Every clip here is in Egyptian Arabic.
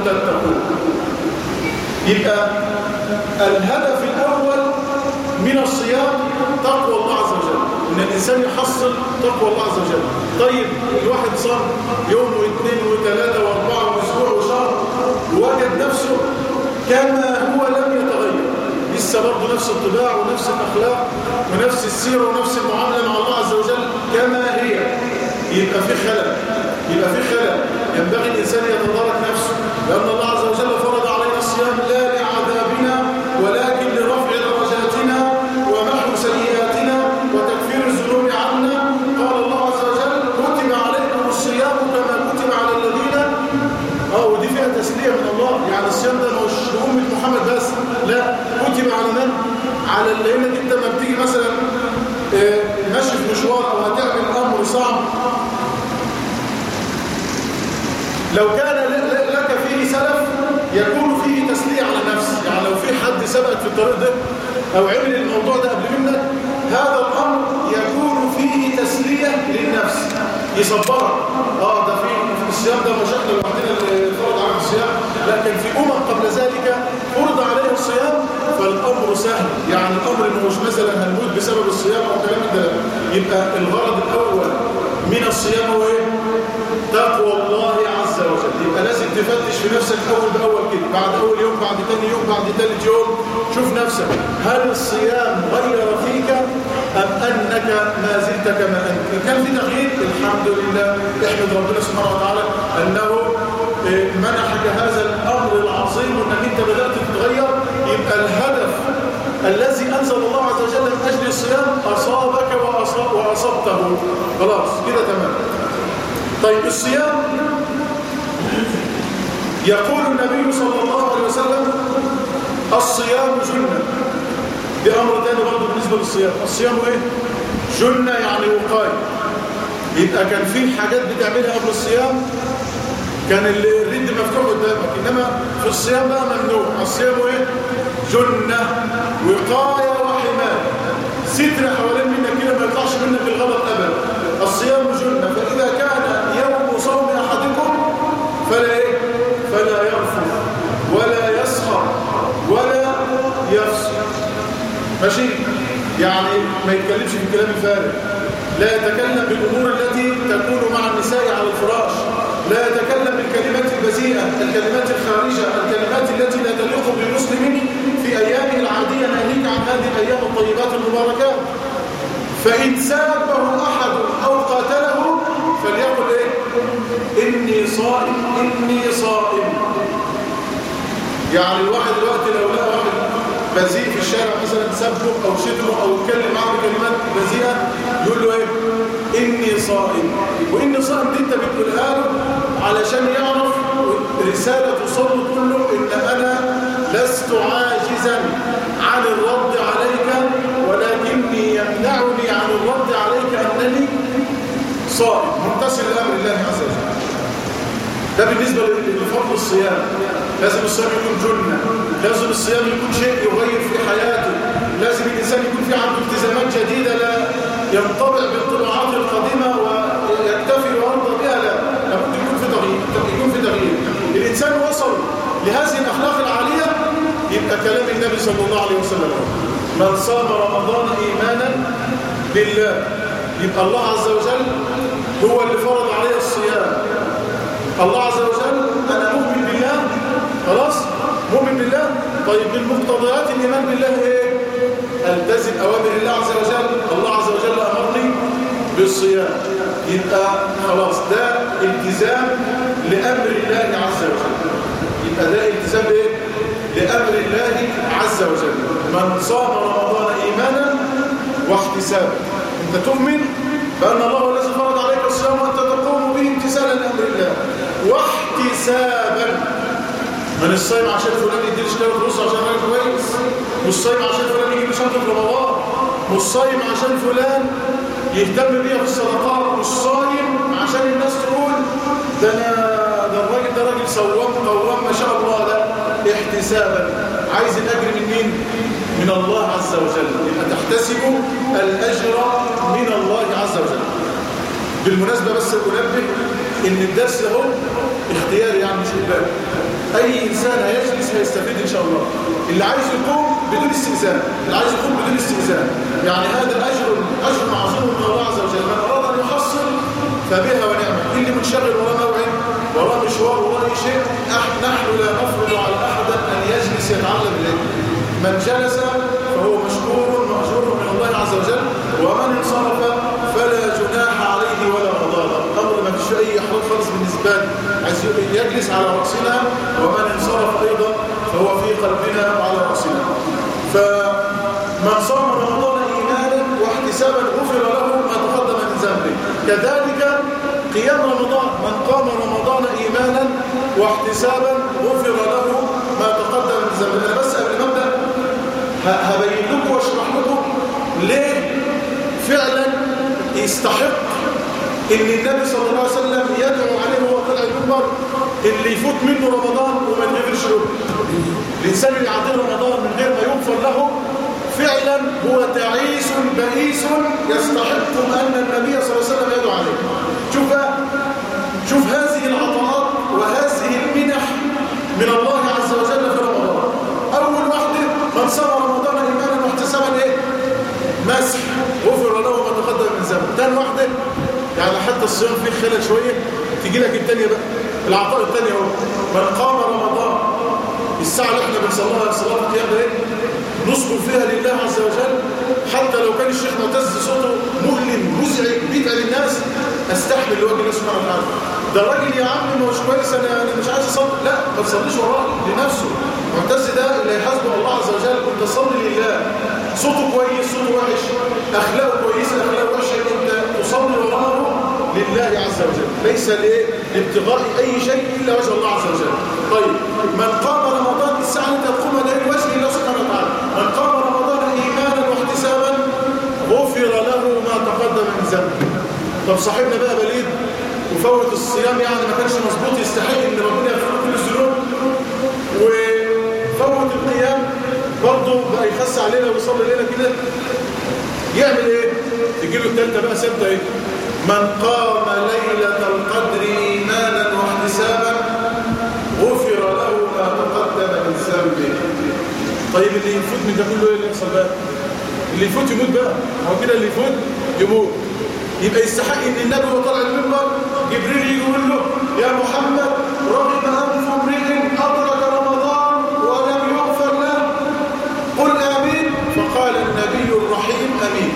تتقون يبقى الهدف الأول من الصيام تقوى الله عز وجل إن الإنسان يحصل تقوى الله عز وجل طيب الواحد صام يوم واثنين وثلاثة واربعة واسبوع وشهر ووجد نفسه كما هو لم يتغير لسه برضه نفس الطباع ونفس الأخلاق ونفس السيرة ونفس المعاملة مع الله عز وجل كما هي يبقى في خلل يبقى في خلل ينبغي الإنسان يتدارك نفسه لأن الله عز وجل فرض علينا الصيام لا لعذابنا ولكن لرفع درجاتنا ومحو سيئاتنا وتكفير الذنوب عنا قال الله عز وجل كتب عليكم الصيام كما كتب على الذين اه ودي فيها تسلية من الله يعني الصيام ده مش لأمة محمد بس لا كتب على من؟ على لأنك انت لما بتيجي مثلا آه، ماشي في مشوار او هتعمل امر صعب لو كان ل- ل- لك فيه سلف يكون فيه تسلية على النفس يعني لو في حد سبقك في الطريق ده أو عمل الموضوع ده قبل منك هذا الأمر يكون فيه تسلية للنفس يصبرك اه ده في في الصيام ده مش احنا لوحدنا اللي فرض على الصيام لكن في أمم قبل ذلك فرض عليه الصيام فالأمر سهل يعني الأمر إنه مش مثلا هنموت بسبب الصيام أو كلام من ده لا. يبقى الغرض الأول من الصيام هو إيه؟ تقوى الله عز وجل يبقى لازم تفتش في نفسك أول بأول كده بعد أول يوم بعد تاني يوم بعد تالت يوم شوف نفسك هل الصيام غير فيك أم أنك ما زلت كما أنت إن كان في تغيير الحمد لله احمد ربنا سبحانه وتعالى أنه إيه، منحك هذا الأمر العظيم وأنك أنت بدأت تتغير يبقى الهدف الذي أنزل الله عز وجل من أجل الصيام أصابك وأصاب وأصبته خلاص كده تمام طيب الصيام يقول النبي صلى الله عليه وسلم الصيام جنة دي أمر تاني برضه بالنسبة للصيام الصيام إيه؟ جنة يعني وقاية يبقى كان في حاجات بتعملها قبل الصيام كان الرد مفتوح قدامك إنما في الصيام بقى ممنوع الصيام إيه؟ جنة وقاية وحماية ستر حوالين منك كده ما يطلعش منك الغلط أبدا الصيام جنة فإذا كان يوم صوم أحدكم فلا إيه؟ فلا يرفض ولا يسخر ولا يفسق ماشي يعني ما يتكلمش في الكلام الفارغ لا يتكلم بالأمور التي تكون مع النساء على الفراش لا يتكلم بالكلمات البذيئة الكلمات الخارجة الكلمات التي لا تليق بالمسلم في أيامه العادية ناهيك عن هذه الأيام الطيبات المباركات فإن سابه أحد أو قاتله فليقل إيه إني صائم إني صائم يعني الواحد دلوقتي لو لقى واحد بذيء في الشارع مثلا سبه أو شتمه أو اتكلم معه بكلمات بذيئة يقول له إيه إني صائم وإني صائم دي أنت بتقولها له علشان يعرف رسالة توصل له تقول له إن أنا لست عاجزا عن الرد عليك ولكني يمنعني عن الرد عليك أنني صائم ممتثل لأمر الله عز وجل ده بالنسبة لفضل الصيام لازم الصيام يكون جنة لازم الصيام يكون شيء يغير في حياته لازم الإنسان يكون في عنده التزامات جديدة لا ينطبع بالطبعات القديمة ويكتفي ويرضى بها لا لابد يكون في تغيير يكون في تغيير الإنسان وصل لهذه الأخلاق العالية يبقى كلام النبي صلى الله عليه وسلم من صام رمضان إيمانا بالله يبقى الله عز وجل هو اللي فرض عليه الصيام الله عز وجل أنا مؤمن بالله خلاص مؤمن بالله طيب من مقتضيات الإيمان بالله إيه التزم أوامر الله عز وجل الله عز وجل أمرني بالصيام يبقى خلاص ده التزام لأمر الله عز وجل يبقى ده التزام إيه لأمر الله عز وجل من صام رمضان إيمانا واحتسابا أنت تؤمن بأن الله هو الذي فرض عليك الصيام وأنت تقوم به امتثالا لأمر الله واحتسابا من الصيم عشان فلان يدير اشتغل فلوس عشان راجل كويس مش صايم عشان فلان يجيب شنطه في رمضان مش صايم عشان فلان يهتم بيها في الصدقات مش صايم عشان الناس تقول ده انا ده الراجل ده راجل صوام قوام ما شاء الله ده احتسابا عايز الاجر من مين من الله عز وجل يبقى تحتسب الاجر من الله عز وجل بالمناسبه بس انبه ان الدرس اهو اختياري يعني مش اجباري اي انسان هيجلس هيستفيد ان شاء الله اللي عايز يقوم بدون استئذان اللي عايز يقوم بدون استئذان يعني هذا الاجر اجر عظيم من الله عز وجل من اراد ان يحصل فبها ونعمه اللي منشغل وراه موعد وراه مشوار وراه شيء نحن لا نفرض على احد ان يجلس يتعلم العلم من جلس فهو مشكور مأجور من الله عز وجل ومن انصرف فلا جناح عليه ولا مضار الامر ما فيش اي احراج خالص بالنسبه له عايز يجلس على راسنا ومن انصرف ايضا فهو في قلبنا وعلى راسنا فمن صام رمضان ايمانا واحتسابا غفر له ما تقدم من ذنبه كذلك قيام رمضان من قام رمضان ايمانا واحتسابا غفر له ما تقدم من ذنبه انا بس قبل ما ابدا هبين لكم واشرح لكم ليه فعلا يستحق ان النبي صلى الله عليه وسلم يدعو عليه وهو طالع المنبر اللي يفوت منه رمضان وما يغفرش له الانسان اللي يعدي رمضان من غير ما يغفر له فعلا هو تعيس بئيس يستحق ان النبي صلى الله عليه وسلم يدعو عليه شوف بقى شوف هذه العطاءات وهذه المنح من الله عز وجل في رمضان اول واحده من صام رمضان ايمانا واحتسابا ايه مسح غفر له ما تقدم من ذنبه ثاني واحده يعني حتى الصيام فيه خلل شويه تيجي لك الثانيه بقى العطاء الثاني اهو من قام رمضان الساعه اللي احنا بنصليها صلاه القيام ده ايه نصبر فيها لله عز وجل حتى لو كان الشيخ معتز صوته مؤلم مزعج بيتعب الناس استحمل لوجه الله سبحانه وتعالى ده راجل يا عم مش كويس انا انا مش عايز اصلي لا ما تصليش وراه لنفسه معتز ده اللي هيحاسبه الله عز وجل انت صلي لله صوته كويس صوته وحش اخلاقه كويسه اخلاقه وحشه انت تصلي وراه لله عز وجل ليس لابتغاء اي شيء الا وجه الله عز وجل طيب من قام رمضان الساعه اللي تقوم ده لوجه الله سبحانه وتعالى من قام رمضان ايمانا واحتسابا غفر له ما تقدم من ذنبه طب صاحبنا بقى بليد وفوت الصيام يعني ما كانش مظبوط يستحق ان ربنا يغفر كل الذنوب وفوت القيام برضه بقى يخس علينا ويصلي لنا كده يعمل ايه تجي له الثالثه بقى ثابته ايه من قام ليله القدر ايمانا واحتسابا غفر له ما تقدم من ذنبه طيب اللي يفوت من ده كله ايه اللي يحصل بقى اللي يفوت يموت بقى هو كده اللي يفوت يموت يبقى يستحق ان النبي وهو طالع المنبر جبريل يجي يقول له يا محمد رغم انف امرئ ادرك رمضان ولم يغفر له قل امين فقال النبي الرحيم امين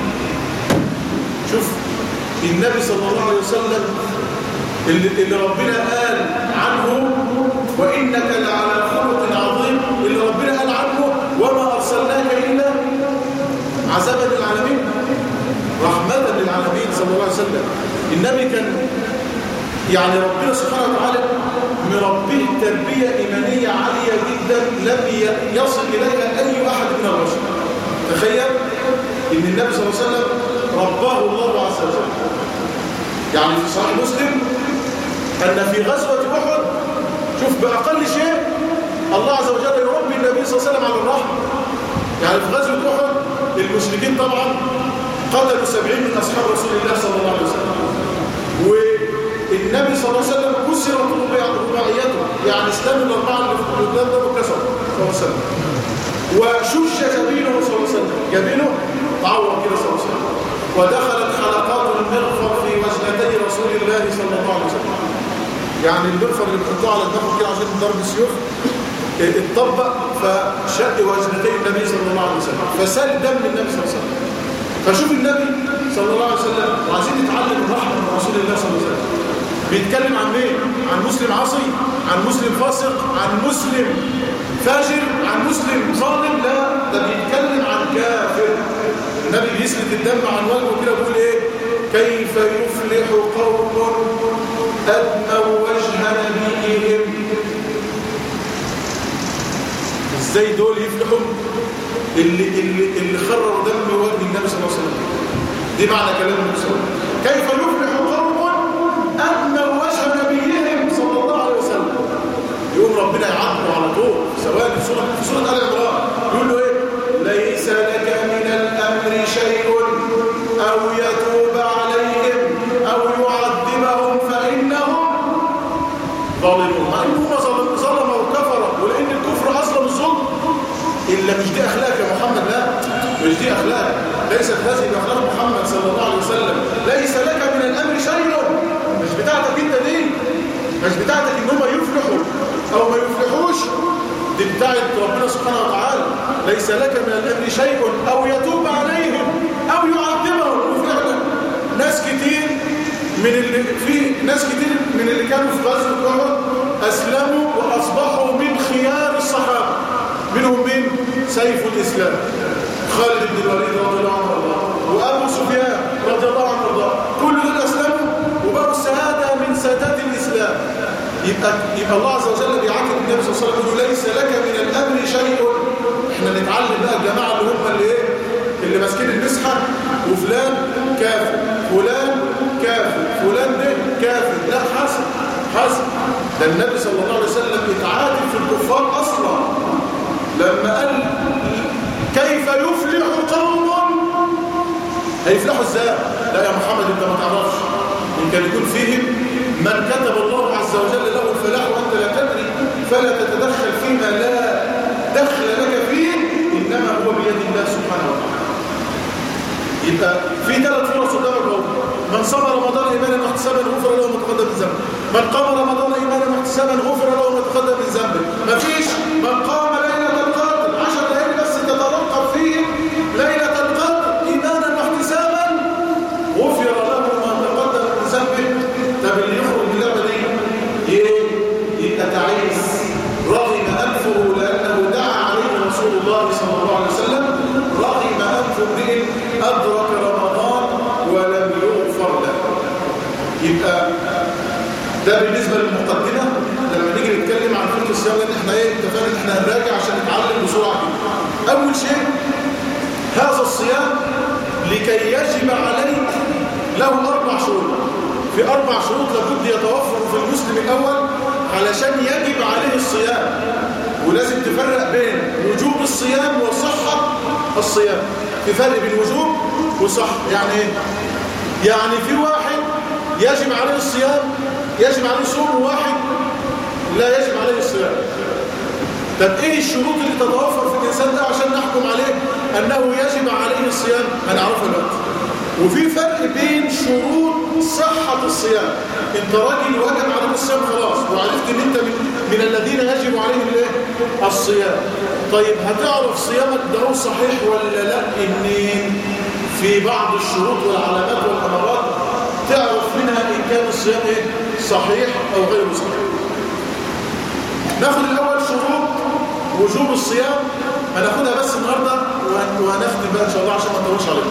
شوف النبي صلى الله عليه وسلم اللي, اللي ربنا قال عنه وانك لعلى خلق عظيم اللي ربنا قال عنه وما ارسلناك الا عذابا للعالمين رحمة للعالمين صلى الله عليه وسلم النبي كان يعني ربنا سبحانه وتعالى مربيه تربية إيمانية عالية جدا لم يصل إليها أي أحد من البشر تخيل إن النبي صلى الله عليه وسلم رباه الله عز وجل يعني في صحيح مسلم أن في غزوة أحد شوف بأقل شيء الله عز وجل يربي النبي صلى الله عليه وسلم على الرحمة يعني في غزوة أحد المشركين طبعا قتلوا سبعين من أصحاب رسول الله صلى الله عليه وسلم والنبي صلى الله عليه وسلم كسرت رباعيته يعني اسلام الأربعة اللي في القدام ده وكسر صلى الله عليه وسلم وشش جبينه صلى الله عليه وسلم جبينه تعور كده صلى الله عليه وسلم ودخلت حلقات المغفر في وجنتي رسول الله صلى الله عليه وسلم يعني المغفر اللي بيحطوه على الدماغ كده عشان ضرب السيوف اتطبق فشق وجنتي النبي صلى الله عليه وسلم فسال دم النبي صلى الله عليه وسلم فشوف النبي صلى الله عليه وسلم وعايزين نتعلم الرحمه من رسول الله صلى الله عليه وسلم بيتكلم عن مين عن مسلم عصي عن مسلم فاسق عن مسلم فاجر عن مسلم ظالم لا ده بيتكلم عن كافر النبي بيسلك الدم عن وجهه كده بيقول ايه كيف يفلح قوم ادموا وجه نبيهم ازاي دول يفلحوا اللي اللي اللي خرروا دم وجه النبي صلى الله عليه وسلم دي معنى كلام النبي صلى الله عليه وسلم كيف يفلح قوم ادموا وجه نبيهم صلى الله عليه وسلم يقوم ربنا يعاقبه على طول سواء في سوره في سوره ال عمران يقول له ايه ليس لك من الامر شيء او يتوب عليهم او يعذبهم فانهم ظالمون مع انهم ظلموا وكفروا إلا مش دي أخلاق يا محمد لا مش دي أخلاق ليست هذه بأخلاق محمد صلى الله عليه وسلم ليس لك من الأمر شيء مش بتاعتك انت دي مش بتاعتك ان هم يفلحوا او ما يفلحوش دي بتاعت ربنا سبحانه وتعالى ليس لك من الامر شيء او يتوب عليهم او يعذبهم وفعلا ناس كتير من اللي في ناس كتير من اللي كانوا في غزوه احد اسلموا واصبحوا من خيار الصحابه منهم مين سيف الاسلام خالد بن الوليد رضي الله عنه وارضاه وابو سفيان رضي الله عنه وارضاه كل دول اسلموا وبقوا السعاده من سادات الاسلام يبقى يبقى الله عز وجل بيعاتب النبي صلى الله عليه وسلم يقول ليس لك من الامر شيء احنا نتعلم بقى الجماعه اللي هم اللي ايه اللي ماسكين المسحه وفلان كافر فلان كافر فلان ده كافر لا حسن حسن ده النبي صلى الله عليه وسلم اتعاتب في الكفار اصلا لما قال كيف يفلح قوم هيفلحوا ازاي لا يا محمد انت ما تعرفش ان كان يكون فيهم من كتب الله عز وجل له الفلاح وانت لا تدري فلا تتدخل فيما لا دخل لك فيه انما هو بيد الله سبحانه وتعالى يبقى في ثلاث فرص قدامك اهو من صام رمضان ايمانا واحتسابا غفر له ما تقدم من ذنبه من قام رمضان ايمانا واحتسابا غفر له ما تقدم من ذنبه مفيش من قام ليله القدر 10 ليالي بس تترقب فيه ليله القدر ايمانا واحتسابا غفر له ما تقدم من ذنبه طب اللي يخرج من اللعبه دي ايه يبقى تعيس رغم انفه لانه دعا عليه رسول الله صلى الله عليه وسلم رغم انف امرئ ادرك رمضان ولم يغفر له يبقى ده بالنسبه للمقدمه لما نيجي نتكلم عن فقه الصيام لان احنا ايه اتفقنا ان احنا هنراجع عشان نتعلم بسرعه كده اول شيء هذا الصيام لكي يجب عليك له اربع شروط في اربع شروط لابد يتوفر في المسلم الاول علشان يجب عليه الصيام ولازم تفرق بين وجوب الصيام وصحه الصيام في فرق بين وجوب وصحه يعني ايه يعني في واحد يجب عليه الصيام يجب عليه صوم واحد لا يجب عليه الصيام طب ايه الشروط اللي تتوفر في الانسان ده عشان نحكم عليه انه يجب عليه الصيام هنعرفها دلوقتي وفي فرق بين شروط صحة الصيام انت راجل واجب عليك الصيام خلاص وعرفت ان انت من, من الذين يجب عليهم الايه الصيام طيب هتعرف صيامك ده هو صحيح ولا لا منين في بعض الشروط والعلامات والامارات تعرف منها ان كان الصيام ايه صحيح او غير صحيح ناخد الاول شروط وجوب الصيام هناخدها بس النهارده وهنختم بقى ان شاء الله عشان ما نطولش عليكم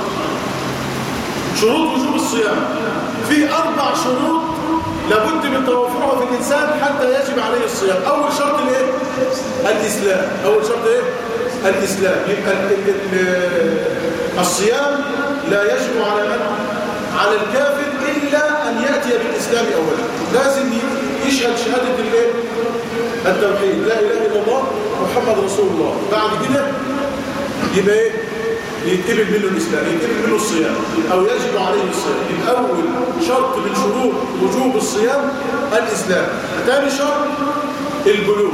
شروط وجوب الصيام في اربع شروط لابد من توفرها في الانسان حتى يجب عليه الصيام اول شرط الايه الاسلام اول شرط ايه الاسلام يبقى ال ال ال الصيام لا يجب على من على الكافر الا ان ياتي بالاسلام اولا لازم يشهد شهاده الايه التوحيد لا اله الا الله محمد رسول الله بعد كده يبقى ايه يتقبل منه الإسلام يتقبل منه الصيام أو يجب عليه الصيام يبقى أول شرط من شروط وجوب الصيام الإسلام ثاني شرط البلوغ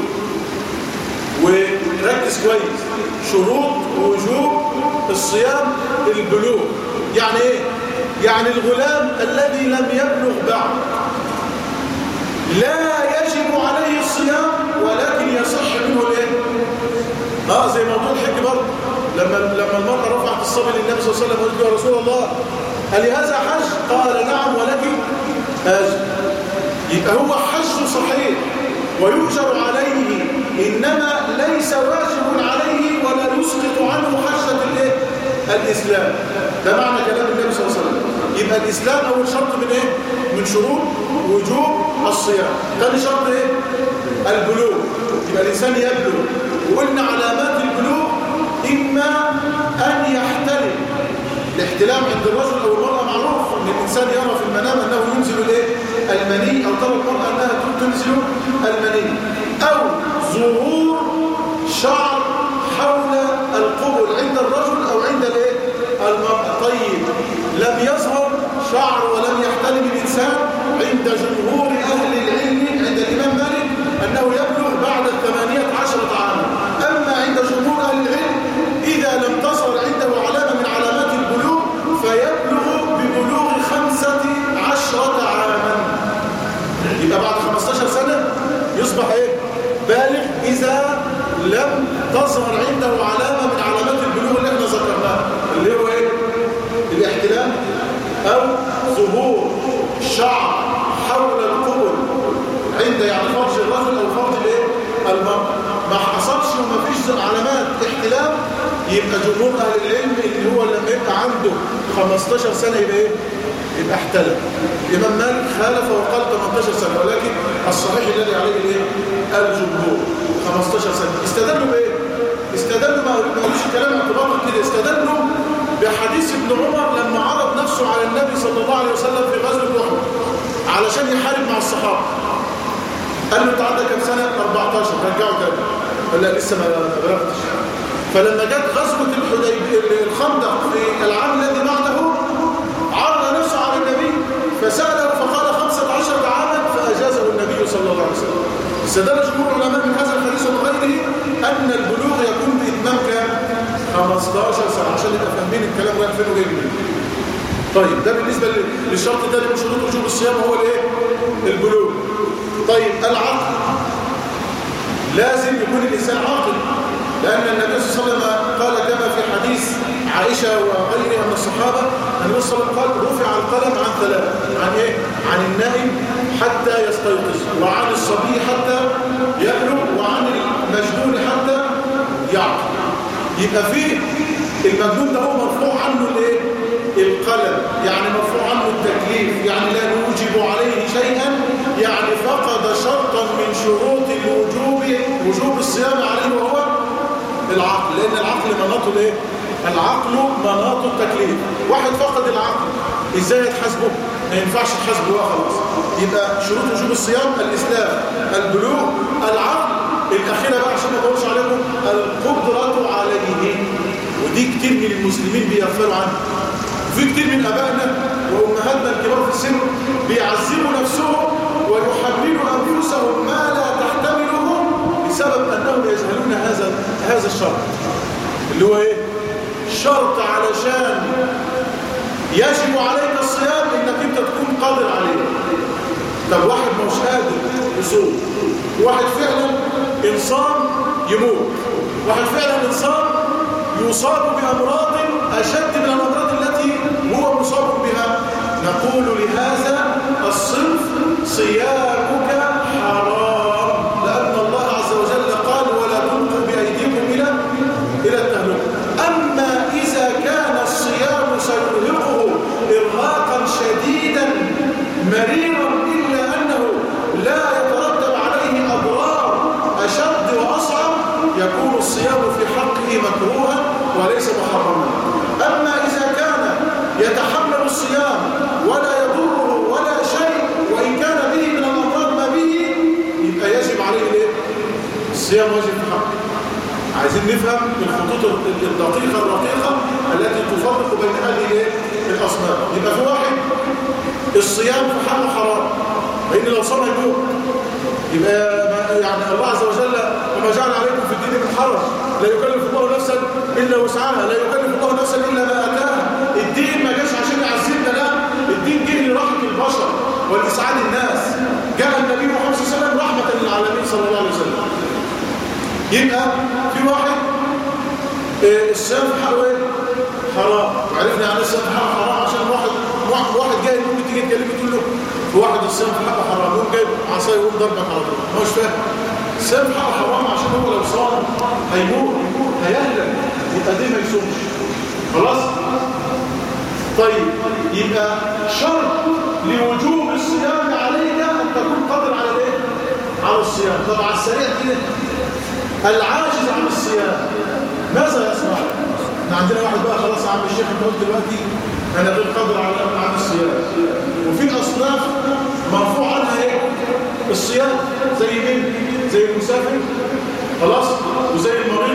وركز كويس شروط وجوب الصيام البلوغ يعني ايه يعني الغلام الذي لم يبلغ بعد لا يجب عليه الصيام ولكن يصح منه الايه اه زي موضوع الحج برضه لما لما المرأة رفعت الصبي للنبي صلى الله عليه وسلم وقالت له يا رسول الله هل هذا حج؟ قال نعم ولك أجر يبقى هو حج صحيح ويؤجر عليه إنما ليس واجب عليه ولا يسقط عنه حجة الايه؟ الإسلام ده معنى كلام النبي صلى الله عليه وسلم يبقى الإسلام أول شرط من إيه؟ من شروط وجوب الصيام ثاني شرط إيه؟ البلوغ يبقى الإنسان يبلغ وقلنا علامات البلوغ إما أن يحتلم الاحتلام عند الرجل أو المرأة معروف أن الإنسان يرى في المنام أنه ينزل الايه؟ المني أو ترى المرأة أنها تنزل المني أو ظهور شعر حول القبل عند الرجل أو عند الايه؟ المرأة طيب لم يظهر شعر ولم يحتلم الإنسان عند جمهور أهل العلم عند الإمام مالك أنه يبلغ بعد الثمانية عشرة عاما أما عند جمهور أهل يصبح ايه بالغ اذا لم تظهر عنده علامه من علامات البلوغ اللي احنا ذكرناها اللي هو ايه الاحتلام او ظهور شعر حول القبل عند يعني فرج الرجل او فرج الايه المرأة ما حصلش وما فيش علامات احتلام يبقى جمهور اهل العلم اللي هو لما يبقى عنده 15 سنه يبقى ايه يبقى احتلم الامام مالك خالف وقال 18 سنه ولكن الصحيح الذي عليه الايه الجمهور 15 سنه استدلوا بايه استدلوا ما قالوش الكلام اعتبارا كده استدلوا بحديث ابن عمر لما عرض نفسه على النبي صلى الله عليه وسلم في غزوه احد علشان يحارب مع الصحابه قال له انت عندك كم سنه 14 رجعه تاني قال لا لسه ما بلغتش فلما جت غزوه الحديبيه الخندق في العام الذي بعده عرض نفسه على النبي فساله فقال 15 عاما فاجازه النبي صلى الله عليه وسلم استدل جمهور العلماء من هذا الحديث وغيره ان البلوغ يكون باتمام كام 15 سنه عشان نبقى فاهمين الكلام رايح فين وجاي منين طيب ده بالنسبه للشرط الثاني من شروط وجوب الصيام هو الايه البلوغ طيب العقل لازم يكون الإنسان عاقل لأن النبي صلى الله عليه وسلم قال كما في حديث عائشة وغيرها من الصحابة النبي صلى الله عليه وسلم قال رفع القلم عن ثلاث عن إيه؟ عن النائم حتى يستيقظ وعن الصبي حتى يألو وعن المجنون حتى يعقل يبقى فيه المجنون ده هو مرفوع عنه الايه القلم يعني مرفوع عنه التكليف يعني لا يوجب عليه شيئا يعني فقد شرطا من شروط الوجوب وجوب الصيام عليه وهو العقل لان العقل مناط الايه العقل مناط التكليف واحد فقد العقل ازاي يتحاسبه ما ينفعش تحاسبه بقى خلاص يبقى شروط وجوب الصيام الاسلام البلوغ العقل الاخيره بقى عشان ما اطولش عليكم القدره عليه ودي كتير من المسلمين بيغفلوا عنها في كتير من ابائنا وامهاتنا الكبار في السن بيعذبوا نفسهم ويحملوا انفسهم ما لا تحتمله بسبب انهم يجهلون هذا هذا الشرط اللي هو ايه شرط علشان يجب عليك الصيام انك انت تكون قادر عليه طب واحد مش قادر يصوم واحد فعلا انسان يموت واحد فعلا انسان يصاب بامراض اشد من الامراض التي هو مصاب بها نقول لهذا الصنف صيامك حرام لان الله عز وجل قال ولا تلقوا بايديكم الى الى التهلكه اما اذا كان الصيام سيرهقه ارهاقا شديدا مريرا الا انه لا يترتب عليه اضرار اشد واصعب يكون الصيام في حقه مكروها وليس محرما اما اذا كان يتحمل الصيام ولا يضره ولا شيء وان كان به من الامراض ما به يبقى يجب عليه الايه الصيام واجب في حقه عايزين نفهم الخطوط الدقيقه الرقيقه التي تفرق بين هذه الاصناف يبقى في واحد الصيام في حقه حرام لان لو صام يموت يبقى يعني الله عز وجل وما جعل عليكم في الدين من حرج لا يكلف الله نفسا الا وسعها لا يكلف الله نفسا الا ما اتاها الدين ما جاش عشان يعذبنا لا الدين جه لرحمه البشر ولاسعاد الناس جاء النبي محمد صلى الله عليه وسلم رحمه للعالمين صلى الله عليه وسلم يبقى في واحد الصيام في حقه ايه؟ حرام عرفنا يعني الصيام في حقه حرام عشان واحد واحد, واحد جاي ممكن تيجي تكلمه تقول له في واحد الصيام في حقه حرام يقوم جايب عصايه يقوم ضربك على طول هو مش فاهم الصيام في حقه حرام عشان هو لو صام هيموت هيهلك يبقى دي ما يصومش خلاص طيب يبقى شرط لوجوب الصيام عليك ان تكون قادر على ايه على الصيام طب على السريع كده العاجز عن الصيام ماذا يصنع احنا عندنا واحد بقى خلاص يا عم الشيخ انت قلت دلوقتي انا غير قادر على عن الصيام وفي اصناف مرفوع عنها ايه الصيام زي مين زي المسافر خلاص وزي المريض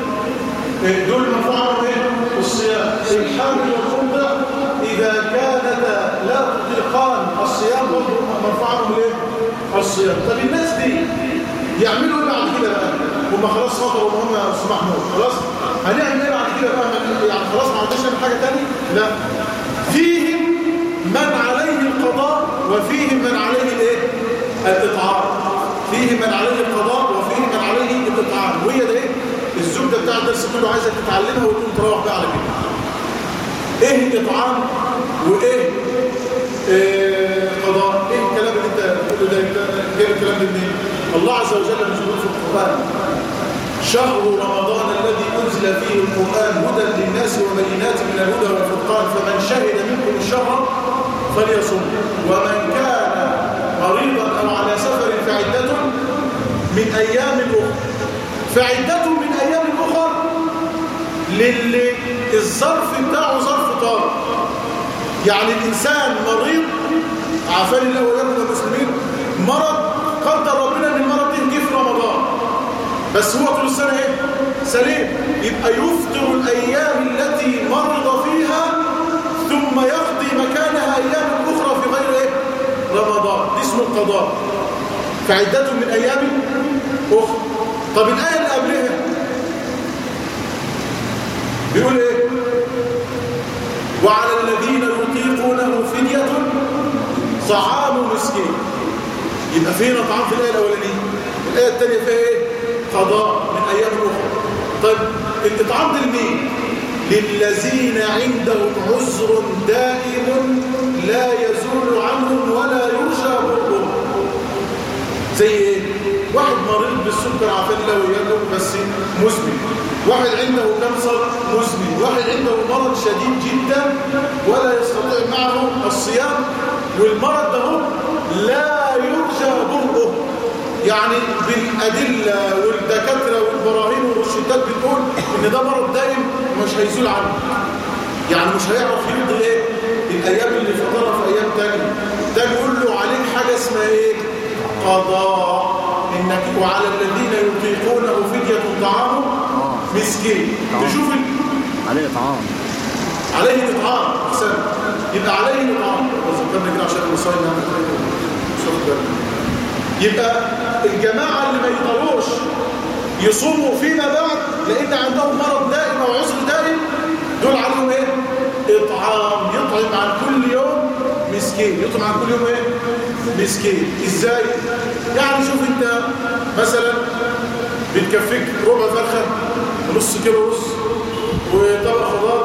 دول مرفوع عنهم ايه الصيام الحامل والمرضع اذا كانتا لا تطيقان الصيام مرفوع عنهم ايه الصيام طب الناس دي يعملوا ايه بعد كده بقى هم خلاص فطروا وهم صباح موت خلاص هنعمل ايه بعد كده بقى يعني خلاص ما عندناش حاجه ثانيه لا فيهم من عليه القضاء وفيهم من عليه الايه الاطعام فيه من عليه القضاء وفيه من عليه الإطعام وهي ده إيه الزبدة بتاع الدرس كله عايزك تتعلمها وتقوم تروح بقى على كده إيه الإطعام وإيه إيه قضاء إيه الكلام اللي أنت بتقوله ده جايب الكلام ده منين الله عز وجل مش بيقول في القرآن شهر رمضان الذي أنزل فيه القرآن هدى للناس وبينات من الهدى والفرقان فمن شهد منكم الشهر فليصم ومن كان مريضا أو على سفر فعدة من أيام أخرى فعدة من أيام أخرى للي الظرف بتاعه ظرف طارئ يعني الإنسان مريض عافاني الله وإياكم المسلمين مرض قدر ربنا ان المرض ده جه في رمضان بس هو طول السنه ايه سليم يبقى يفطر الايام التي مرض فيها ثم يقضي مكانها ايام اخرى في غير ايه رمضان دي اسمه القضاء فعدته من ايام اخرى طب الايه اللي قبلها بيقول ايه وعلى الذين يطيقونه فديه طعام مسكين يبقى فين طعام في الايه الاولانيه الايه الثانيه فيها ايه قضاء من ايام اخرى طيب الاطعام ده لمين للذين عندهم عذر دائم لا يزول عنهم ولا يرجى برهم زي ايه واحد مريض بالسكر عافان الله وياكم بس مزمن واحد عنده كانسر مزمن واحد عنده مرض شديد جدا ولا يستطيع معه الصيام والمرض ده لا يرجى برؤه يعني بالأدلة والدكاترة والبراهين والرشدات بتقول إن ده مرض دائم مش هيزول عنه يعني مش هيعرف يمضي إيه الأيام اللي فطرها في أيام تانية ده بيقول له عليك حاجة اسمها إيه قضاء إنك وعلى الذين يطيقونه فدية طعام مسكين تشوف ال... عليه طعام عليه إطعام أحسن يبقى عليه إطعام ذكرنا كده عشان المصايب مش واخد بالك يبقى الجماعة اللي ما يقدروش يصوموا فيما بعد لأن عندهم مرض دائم أو عذر دائم دول عليهم إيه؟ إطعام يطعم عن كل يوم مسكين يطعم عن كل يوم إيه؟ مسكين إزاي؟ يعني شوف أنت مثلا بتكفيك ربع فرخة ونص كيلو رز وطبق خضار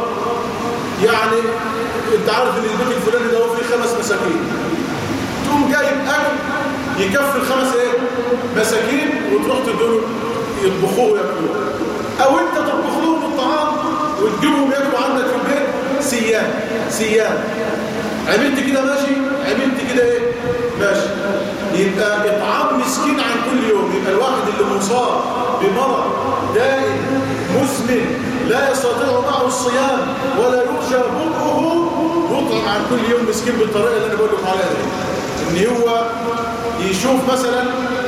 يعني انت عارف ان البيت الفلاني ده هو فيه خمس مساكين تقوم جايب اكل يكفي الخمس ايه مساكين وتروح تدوله يطبخوه وياكلوه او انت تطبخ لهم الطعام وتجيبهم ياكلوا عندك في البيت سيان سيان عملت كده ماشي عملت كده ايه ماشي يبقى اطعام مسكين عن كل يوم يبقى الواحد اللي مصاب بمرض دائم مزمن لا يستطيع معه الصيام ولا يرجى برؤه يطعم عن كل يوم مسكين بالطريقه اللي انا بقول لكم عليها دي ان هو يشوف مثلا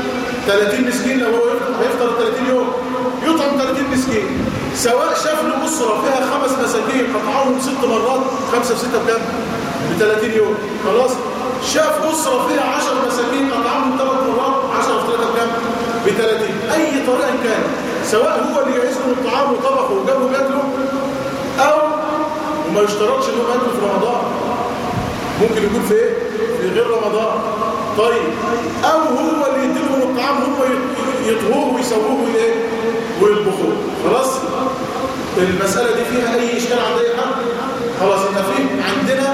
30 مسكين لو هو هيفطر 30 يوم يطعم 30 مسكين سواء شاف له اسره فيها خمس مساكين قطعهم ست مرات خمسه في سته بكام؟ ب 30 يوم خلاص شاف اسره فيها 10 مساكين قطعهم ثلاث مرات 10 في 3 بكام؟ ب 30 اي طريقه كان سواء هو اللي جهز له الطعام وطبخه وجابه ياكله او وما يشترطش انه ياكله في رمضان ممكن يكون في ايه؟ في غير رمضان طيب او هو اللي يديلهم الطعام هم يطهوه ويسووه وايه ويطبخوه خلاص المساله دي فيها اي اشكال عند اي حد خلاص انت في عندنا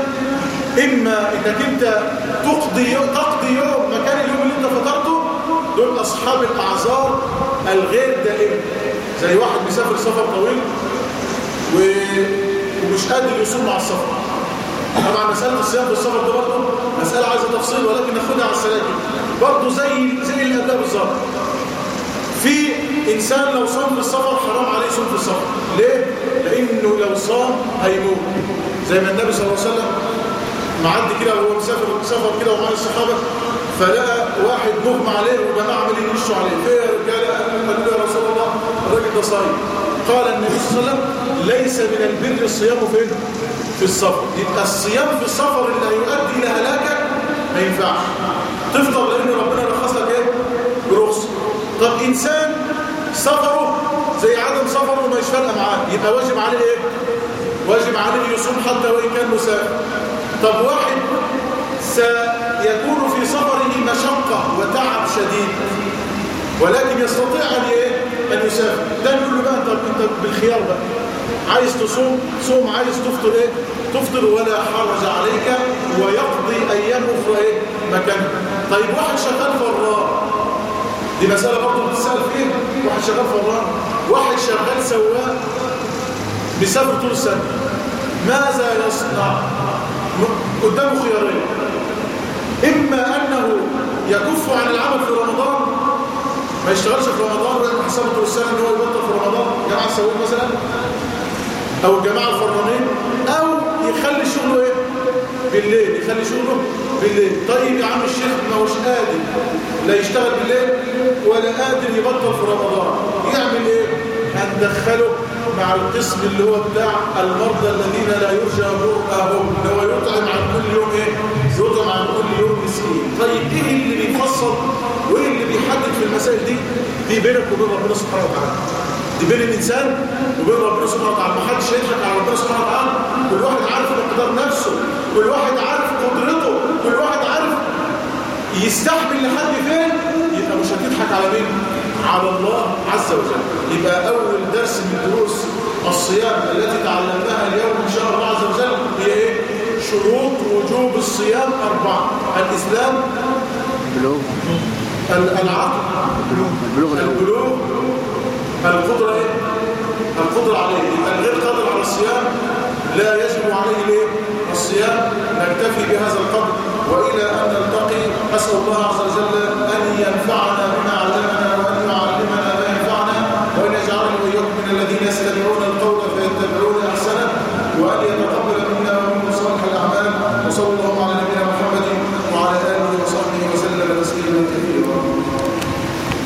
اما انك انت تقضي يوم تقضي يوم مكان اليوم اللي انت فطرته دول اصحاب الاعذار الغير دائمه زي واحد مسافر سفر طويل و... ومش قادر يصوم مع السفر طبعا مسألة الصيام بالسفر ده برضه مسألة عايزة تفصيل ولكن ناخدها على السلامة برضه زي زي اللي قبلها بالظبط في إنسان لو صام في السفر حرام عليه يصوم في السفر ليه؟ لأنه لو صام هيموت زي ما النبي صلى الله عليه وسلم معدي كده وهو مسافر سفر كده ومع الصحابة فلقى واحد مغمى عليه وجماعة عمالين يمشوا عليه فيه يا رجالة قالوا له يا رسول الله الراجل ده صايم قال النبي صلى الله عليه وسلم ليس من البر الصيام فين؟ في السفر يبقى الصيام في السفر اللي هيؤدي الى هلاكك ما ينفعش تفطر لان ربنا رخص لك ايه برخص طب انسان سفره زي عدم سفره ما فارقه معاه يبقى واجب عليه ايه واجب عليه يصوم حتى وان كان مسافر طب واحد سيكون في سفره مشقه وتعب شديد ولكن يستطيع أن إيه؟ أن يسافر ده نقول له بقى أنت, أنت بالخيار بقى عايز تصوم صوم عايز تفطر إيه تفطر ولا حرج عليك ويقضي أيام أخرى إيه مكانها طيب واحد شغال فران دي مسألة برضه بتسأل فيها واحد شغال فران واحد شغال سواق بيسافر طول السنة ماذا يصنع قدامه خيارين إما أنه يكف عن العمل في رمضان ما يشتغلش في رمضان ويعمل حسابه طول السنة إن هو يبطل في رمضان جماعة السواق مثلا أو الجماعة الفرانين أو يخلي شغله إيه بالليل يخلي شغله بالليل طيب يا عم الشيخ ما هوش قادر لا يشتغل بالليل ولا قادر يبطل في رمضان يعمل ايه هندخله مع القسم اللي هو بتاع المرضى الذين لا يرجى برؤهم اللي هو يطعم عن كل يوم ايه يطعم عن كل يوم مسكين طيب ايه اللي بيفصل وايه اللي بيحدد في المسائل دي دي بينك وبين ربنا سبحانه وتعالى دي بين الانسان وبين ربنا سبحانه وتعالى ما حدش يضحك على ربنا سبحانه وتعالى كل واحد عارف مقدار نفسه كل واحد عارف قدرته كل واحد عارف يستحمل لحد فين يبقى مش هتضحك على مين على الله عز وجل يبقى اول درس من دروس الصيام التي تعلمناها اليوم ان شاء الله عز وجل هي ايه شروط وجوب الصيام اربعه الاسلام البلوغ العقل البلوغ الأول البلوغ القدرة ايه؟ القدرة عليه يبقى الغير قادر على الصيام لا يجب عليه ليه؟ الصيام نكتفي بهذا القدر وإلى أن نلتقي أسأل الله عز وجل أن ينفعنا بما علمنا وأن يعلمنا ما ينفعنا وأن يجعلنا وإياكم من الذين يستمعون القول فيتبعون أحسنه وأن يتبعون